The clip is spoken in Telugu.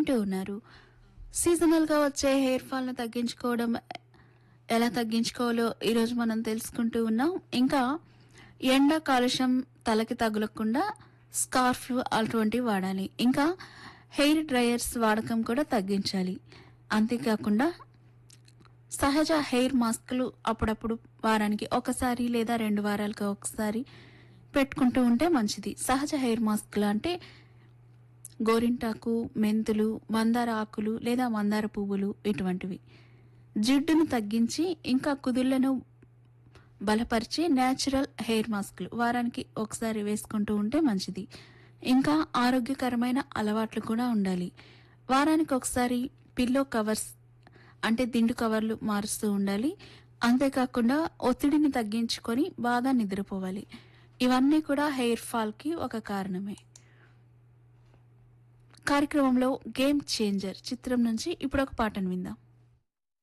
వింటూ ఉన్నారు సీజనల్గా వచ్చే హెయిర్ ఫాల్ను తగ్గించుకోవడం ఎలా తగ్గించుకోవాలో ఈరోజు మనం తెలుసుకుంటూ ఉన్నాం ఇంకా ఎండ కాలుష్యం తలకి తగులకుండా స్కార్ఫ్లు అటువంటివి వాడాలి ఇంకా హెయిర్ డ్రయర్స్ వాడకం కూడా తగ్గించాలి అంతేకాకుండా సహజ హెయిర్ మాస్కులు అప్పుడప్పుడు వారానికి ఒకసారి లేదా రెండు వారాలకు ఒకసారి పెట్టుకుంటూ ఉంటే మంచిది సహజ హెయిర్ మాస్కులు అంటే గోరింటాకు మెంతులు మందార ఆకులు లేదా మందార పువ్వులు ఇటువంటివి జిడ్డును తగ్గించి ఇంకా కుదుళ్లను బలపరిచే న్యాచురల్ హెయిర్ మాస్కులు వారానికి ఒకసారి వేసుకుంటూ ఉంటే మంచిది ఇంకా ఆరోగ్యకరమైన అలవాట్లు కూడా ఉండాలి వారానికి ఒకసారి పిల్లో కవర్స్ అంటే దిండు కవర్లు మారుస్తూ ఉండాలి అంతేకాకుండా ఒత్తిడిని తగ్గించుకొని బాగా నిద్రపోవాలి ఇవన్నీ కూడా హెయిర్ ఫాల్కి ఒక కారణమే కార్యక్రమంలో గేమ్ చేంజర్ చిత్రం నుంచి ఇప్పుడు ఒక పాటను విందాం